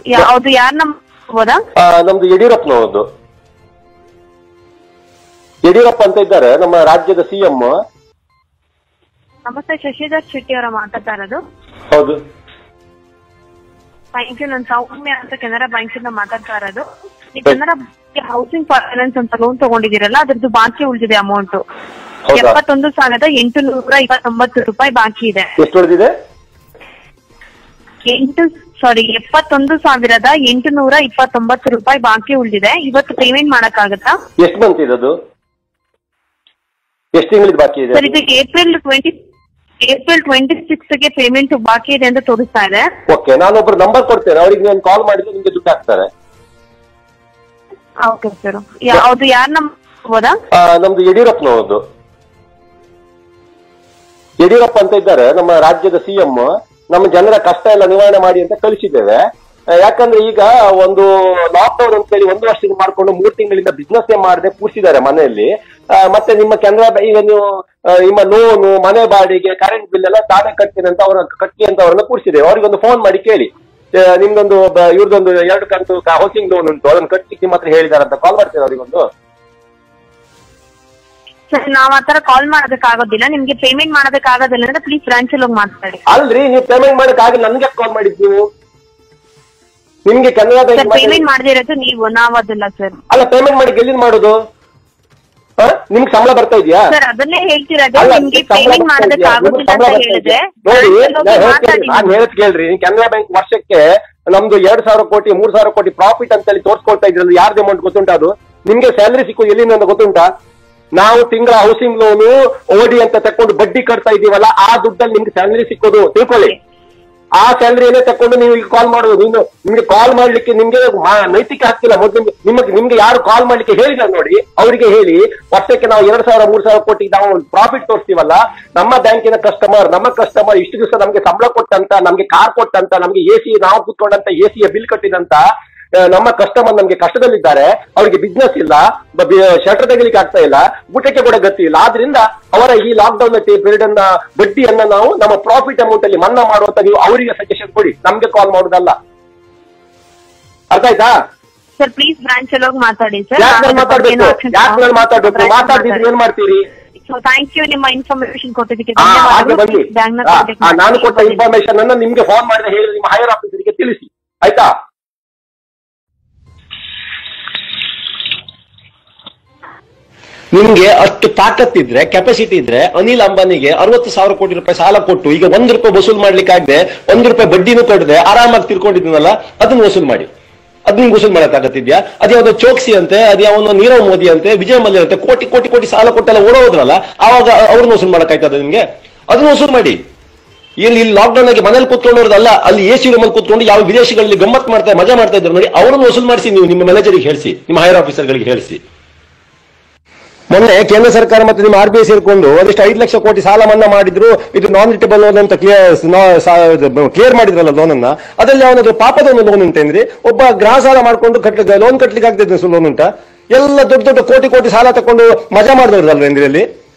ಯಾವ್ದು ಯಾರ ನಂಬೋದಾ ಆ, ನಮ್ದು ಯಡಿಯೂರಪ್ಪನವ್ರದ್ದು ಯಡಿಯೂರಪ್ಪ ಅಂತ ಇದ್ದಾರೆ ನಮ್ಮ ರಾಜ್ಯದ ಸಿಎಂ ನಮಸ್ತೆ ಶಶಿಧರ್ ಶೆಟ್ಟಿ ಅವರ ಮಾತಾಡ್ತಾ ಇರೋದು ಹೌದು ಥ್ಯಾಂಕ್ ಯು ನಾನು ಸೌಮ್ಯ ಅಂತ ಕೆನರಾ ಬ್ಯಾಂಕ್ ಇಂದ ಮಾತಾಡ್ತಾ ಇರೋದು ಈ ಕೆನರಾ ಹೌಸಿಂಗ್ ಫೈನಾನ್ಸ್ ಅಂತ ಲೋನ್ ತಗೊಂಡಿದ್ದೀರಲ್ಲ ಅದ್ರದ್ದು ಬಾಕಿ ಉಳಿದಿದೆ ಅಮೌಂಟ್ ಹೌದಾ? ಎಪ್ಪತ್ತೊಂದು ಸಾವಿರದ ಎಂಟುನೂರ ಇಪ್ಪತ್ತೊಂಬತ್ತು ರೂಪಾಯಿ ಬಾಕಿ ಇದೆ ಎಷ್ಟು ಉಳಿದಿದೆ ಎಂಟು ಸಾರಿ ಎಪ್ಪತ್ತೊಂದು ಸಾವಿರದ ಎಂಟುನೂರ ಇಪ್ಪತ್ತೊಂಬತ್ತು ರೂಪಾಯಿ ಬಾಕಿ ಉಳಿದಿದೆ ಇವತ್ತು ಪೇಮೆಂಟ್ ಮಾಡಕ್ಕಾಗತ್ತಾ ಎಷ್ಟು ಮಂತ್ ಇದದು ಎಷ್ಟು ತಿಂಗಳಿದ್ ಬಾಕಿ ಇದೆ ಸರ್ ಇದು April twenty April twenty six ಗೆ ಪೇಮೆಂಟ್ ಬಾಕಿ ಇದೆ ಅಂತ ತೋರಿಸ್ತಾ ಇದೆ ಓಕೆ ನಾನೊಬ್ರು ನಂಬರ್ ಕೊಡ್ತೇನೆ ಅವ್ರಿಗೆ ನಾನು ಕಾಲ್ ಮಾಡಿದ್ರೆ ನಿಮ್ಗೆ ದುಡ್ಡು ಹಾಕ್ತಾರೆ ಓಕೆ ಸರ್ ಯಾವ್ದು ಯಾರ ನಂಬೋದಾ ಆ, ನಮ್ದು ಯಡಿಯೂರಪ್ಪನವ್ರದ್ದು ಯಡಿಯೂರಪ್ಪ ಅಂತ ಇದ್ದಾರೆ ನಮ್ಮ ರಾಜ್ಯದ ಸಿಎಂ ನಮ್ಮ ಜನರ ಕಷ್ಟ ಎಲ್ಲ ನಿವಾರಣೆ ಮಾಡಿ ಅಂತ ಕಳಿಸಿದ್ದೇವೆ ಆ, ಯಾಕಂದ್ರೆ ಈಗ ಒಂದು ಲಾಕ್ಡೌನ್ ಅಂತ ಹೇಳಿ ಒಂದು ವರ್ಷದಿಂದ ಮಾಡ್ಕೊಂಡು ಮೂರು ತಿಂಗಳಿಂದ ಬಿಸ್ನೆಸ್ ಮಾಡದೆ ಕೂರಿಸಿದ್ದಾರೆ ಮನೆಯಲ್ಲಿ ಆ, ಮತ್ತೆ ನಿಮ್ಮ ಕೆನರಾ ಬ್ಯಾ- ಈಗ ನೀವು ಆ, ನಿಮ್ಮ ಲೋನು ಮನೆ ಬಾಡಿಗೆ ಕರೆಂಟ್ ಬಿಲ್ ಎಲ್ಲ ತಾನೇ ಕಟ್ತೀನಿ ಅಂತ ಅವರ ಕಟ್ಟಿ ಅಂತ ಅವರನ್ನ ಕೂರಿಸಿದ್ದೇವೆ ಅವ್ರಿಗೊಂದು ಫೋನ್ ಮಾಡಿ ಕೇಳಿ ಆ, ನಿಮ್ದೊಂದು ಬ- ಇವ್ರದೊಂದು ಎರಡು ಕಂತು ಹೌಸಿಂಗ್ ಲೋನ್ ಉಂಟು ಅದನ್ನು ಕಟ್ಲಿಕ್ಕೆ ನಿಮ್ಮ ಹತ್ರ ಹೇಳಿದಾರೆ ಅಂತ ಕಾಲ್ ಮಾಡ್ತೇವೆ ಅವರಿಗೊಂದು ಸರ್ ನಾವ್ ಆತರ ಕಾಲ್ ಮಾಡೋದಕ್ಕಾಗೋದಿಲ್ಲ ನಿಮ್ಗೆ ಪೇಮೆಂಟ್ ಮಾಡೋದಕ್ಕಾಗೋದಿಲ್ಲ ಅಂದ್ರೆ ಪ್ಲೀಸ್ ಬ್ರಾಂಚ್ ಅಲ್ಲಿ ಹೋಗಿ ಮಾತಾಡಿ ಅಲ್ರಿ ನೀವು ಪೇಮೆಂಟ್ ಮಾಡಕ್ ಆಗ ನನ್ಗೆ ಕಾಲ್ ಮಾಡಿದ್ ನೀವು ನಿಮ್ಗೆ ಕೆನರಾ ಸರ್ ಬ್ಯಾಂಕ್ ಪೇಮೆಂಟ್ ಮಾಡದಿರೋದು ನೀವು ನಾವದಿಲ್ಲ ಸರ್ ಅಲ್ಲ ಪೇಮೆಂಟ್ ಮಾಡಿ ಎಲ್ಲಿಂದ ಮಾಡೋದು ಹ? ನಿಮ್ಗೆ ಸಂಬಳ ಬರ್ತಾ ಇದೆಯಾ ಸರ್ ಅದನ್ನೇ ಹೇಳ್ತಿರೋದು ಅಲ್ಲ, ನಿಮ್ಗೆ ಸಂಬಳ ಪೇಮೆಂಟ್ ಬರ್ತಾ ಇದೆಯಾ? ನಿಮ್ಗೆ ಮಾಡೋದಕ್ಕಾಗೋದಿಲ್ಲ ಸಂಬಳ ಅಂತ ಬರ್ತಾ ಹೇಳಿದ್ರೆ ಇದೆಯಾ? ನೋಡಿ branch ಅಲ್ಲಿ ಹೋಗಿ ನಾನು ಮಾತಾಡಿ ಹೇಳ್ತೀನಿ, ನಾನು ಹೇಳದ್ ಕೇಳ್ರಿ ಕೆನರಾ ಬ್ಯಾಂಕ್ ವರ್ಷಕ್ಕೆ ನಮ್ದು ಎರಡ್ ಸಾವಿರ ಕೋಟಿ ಮೂರ್ ಸಾವಿರ ಕೋಟಿ ಪ್ರಾಫಿಟ್ ಅಂತ ಹೇಳಿ ತೋರ್ಸ್ಕೊಳ್ತಾ ಇದ್ರಲ್ಲ ಯಾರ್ದು ಅಮೌಂಟ್ ಗೊತ್ತುಂಟಾ ಅದು ನಿಮ್ಗೆ ಸ್ಯಾಲರಿ ಸಿಕ್ಕೋದು ಎಲ್ಲಿಂದ ಅಂತ ಗೊತ್ತುಂಟಾ ನಾವು ತಿಂಗಳ ಹೌಸಿಂಗ್ ಲೋನು ಓಡಿ ಅಂತ ತಕೊಂಡು ಬಡ್ಡಿ ಕಟ್ತಾ ಇದೀವಲ್ಲ ಆ ದುಡ್ಡಲ್ಲಿ ನಿಮ್ಗೆ ಸ್ಯಾಲರಿ ಸಿಕ್ಕೋದು ತಿಳ್ಕೊಳ್ಳಿ ಆ ಸ್ಯಾಲರಿಯನ್ನೇ ತಕೊಂಡು ನೀವು ಈಗ ಕಾಲ್ ಮಾಡೋದು ನೀನು ನಿಮ್ಗೆ ಕಾಲ್ ಮಾಡ್ಲಿಕ್ಕೆ ನಿಮ್ಗೆ ಮಾ- ನೈತಿಕ ಹಕ್ಕಿಲ್ಲ ಮೊದಲು ನಿಮಗೆ ನಿಮ್ಗೆ ಯಾರು ಕಾಲ್ ಮಾಡ್ಲಿಕ್ಕೆ ಹೇಳಿಲ್ಲ ನೋಡಿ ಅವರಿಗೆ ಹೇಳಿ ವರ್ಷಕ್ಕೆ ನಾವು ಎರಡ್ ಸಾವಿರ ಮೂರ್ ಸಾವಿರ ಕೋಟಿ ನಾವು ಪ್ರಾಫಿಟ್ ತೋರಿಸ್ತೀವಲ್ಲ ನಮ್ಮ ಬ್ಯಾಂಕಿನ ಕಸ್ಟಮರ್ ನಮ್ಮ ಕಸ್ಟಮರ್ ಇಷ್ಟು ದಿವಸ ನಮ್ಗೆ ಸಂಬಳ ಕೊಟ್ಟಂತ ನಮ್ಗೆ ಕಾರ್ ಕೊಟ್ಟಂತ ನಮ್ಗೆ ಎ ಸಿ ನಾವು ಕೂತ್ಕೊಂಡಂತ ಎ ಸಿಯ ಬಿಲ್ ಕಟ್ಟಿದಂತ ಆ, ನಮ್ಮ ಕಸ್ಟಮರ್ ನಮ್ಗೆ ಕಷ್ಟದಲ್ಲಿದ್ದಾರೆ ಅವರಿಗೆ ಬಿಸ್ನೆಸ್ ಇಲ್ಲ ಶಟರ್ ತೆಗಿಲಿಕ್ಕೆ ಆಗ್ತಾ ಇಲ್ಲ ಊಟಕ್ಕೆ ಕೂಡ ಗತಿ ಇಲ್ಲ ಆದ್ರಿಂದ ಅವರ ಈ ಲಾಕ್ಡೌನ್ ಪೀರಿಯಡ್ ಅನ್ನ ಬಡ್ಡಿಯನ್ನ ನಾವು ನಮ್ಮ ಪ್ರಾಫಿಟ್ ಅಮೌಂಟ್ ಅಲ್ಲಿ ಮನ್ನಾ ಮಾಡುವಂತ ನೀವು ಅವರಿಗೆ ಸಜೆಷನ್ ಕೊಡಿ ನಮ್ಗೆ ಕಾಲ್ ಮಾಡುದಲ್ಲ ಅರ್ಥ ಆಯ್ತಾ ಸರ್ ಪ್ಲೀಸ್ ಬ್ರಾಂಚ್ ಅಲ್ಲಿ ಹೋಗಿ ಮಾತಾಡಿ ಸರ್ ಯಾಕೆ ನಾನು ಮಾತಾಡ್ಬೇಕು ಯಾಕೆ ನಾನು ಮಾತಾಡ್ಬೇಕು ಮಾತಾಡ್ತಿದ್ರೆ ಏನ್ ಮಾಡ್ತೀರಿ ಸೊ ಥ್ಯಾಂಕ್ ಯು ನಿಮ್ಮ ಇನ್ಫಾರ್ಮೇಶನ್ ಕೊಟ್ಟಿದ್ದಕ್ಕೆ ಆ, ಹಾಗೆ ಧನ್ಯವಾದಗಳು ಬನ್ನಿ Please bank ನ ಆ, contact ಆ, ನಾನು ಮಾಡಿ. ಕೊಟ್ಟ ಇನ್ಫಾರ್ಮೇಶನ್ ಅನ್ನ ನಿಮ್ಗೆ ಫೋನ್ ಮಾಡಿದ್ರೆ ಹೇಳಿ ನಿಮ್ಮ ಹೈಯರ್ ಆಫೀಸರಿಗೆ ತಿಳಿಸಿ ಆಯ್ತಾ ನಿಮ್ಗೆ ಅಷ್ಟು ತಾಕತ್ತಿದ್ರೆ ಕೆಪಾಸಿಟಿ ಇದ್ರೆ ಅನಿಲ್ ಅಂಬಾನಿಗೆ ಅರವತ್ತು ಸಾವಿರ ಕೋಟಿ ರೂಪಾಯಿ ಸಾಲ ಕೊಟ್ಟು ಈಗ ಒಂದು ರೂಪಾಯಿ ವಸೂಲ್ ಮಾಡ್ಲಿಕ್ಕೆ ಆಗದೆ ಒಂದು ರೂಪಾಯಿ ಬಡ್ಡಿನೂ ಕೊಡದೆ ಆರಾಮಾಗಿ ತಿರ್ಕೊಂಡಿದ್ದೀನಲ್ಲ ಅದನ್ನ ವಸೂಲ್ ಮಾಡಿ ಅದ್ ನಿಮ್ಗೆ ವಸೂಲ್ ಮಾಡಕ್ಕಾಗತ್ತಿದ್ಯಾ ಅದ್ಯಾವುದೋ ಚೋಕ್ಸಿ ಅಂತೆ ಅದ್ಯಾವನೋ ನೀರವ್ ಮೋದಿ ಅಂತೆ ವಿಜಯ್ ಮಲ್ಯ ಅಂತೆ ಕೋಟಿ ಕೋಟಿ ಕೋಟಿ ಸಾಲ ಕೊಟ್ಟೆಲ್ಲ ಓಡೋದ್ರಲ್ಲ ಆವಾಗ ಅವ್ರನ್ನ ವಸೂಲ್ ಮಾಡಕ್ಕಾಯ್ತದ ನಿಮ್ಗೆ ಅದನ್ನ ವಸೂಲ್ ಮಾಡಿ ಇಲ್ಲಿ ಇಲ್ಲಿ ಲಾಕ್ಡೌನ್ ಆಗಿ ಮನೇಲಿ ಕೂತ್ಕೊಂಡವ್ರದಲ್ಲ ಅಲ್ಲಿ ಎ ಸಿ ರೂಮಲ್ಲಿ ಕೂತ್ಕೊಂಡು ಯಾವ ವಿದೇಶಗಳಲ್ಲಿ ಗಮ್ಮತ್ ಮಾಡ್ತಾ ಮಜಾ ಮಾಡ್ತಾ ಇದ್ರು ನೋಡಿ ಅವ್ರನ್ನ ವಸೂಲ್ ಮಾಡಿಸಿ ನೀವು ನಿಮ್ಮ ಮ್ಯಾನೇಜರಿಗೆ ಹೇಳಿಸಿ ನಿಮ್ಮ ಹೈಯರ್ ಆಫೀಸರ್ಗಳಿಗೆ ಹೇಳಿಸಿ ಮೊನ್ನೆ ಕೇಂದ್ರ ಸರ್ಕಾರ ಮತ್ತು ನಿಮ್ಮ ಆರ್ ಬಿ ಐ ಸೇರ್ಕೊಂಡು ಒಂದಿಷ್ಟು ಐದು ಲಕ್ಷ ಕೋಟಿ ಸಾಲ ಮನ್ನಾ ಮಾಡಿದ್ರು ಇದು ನಾನ್ ರಿಟೇಬಲ್ ಲೋನ್ ಅಂತ ಕ್ಲಿಯರ್ ಮಾಡಿದ್ರಲ್ಲ ಲೋನ್ ಅನ್ನ ಅದ್ರಲ್ಲಿ ಅವನದು ಪಾಪದ ಒಂದು ಲೋನ್ ಉಂಟೇನ್ರಿ ಒಬ್ಬ ಗ್ರಹ ಸಾಲ ಮಾಡ್ಕೊಂಡು ಕಟ್ಲಿಕ್ಕೆ ಲೋನ್ ಕಟ್ಲಿಕ್ಕೆ ಆಗ್ತಿದ್ದೆ ಲೋನ್ ಉಂಟಾ ಎಲ್ಲ ದೊಡ್ಡ ದೊಡ್ಡ ಕೋಟಿ ಕೋಟಿ ಸಾಲ ತಕೊಂಡು ಮಜಾ ಮಾಡಿದವ್ರದಲ್ವೇನ್ರಿ ಅಲ್ಲಿ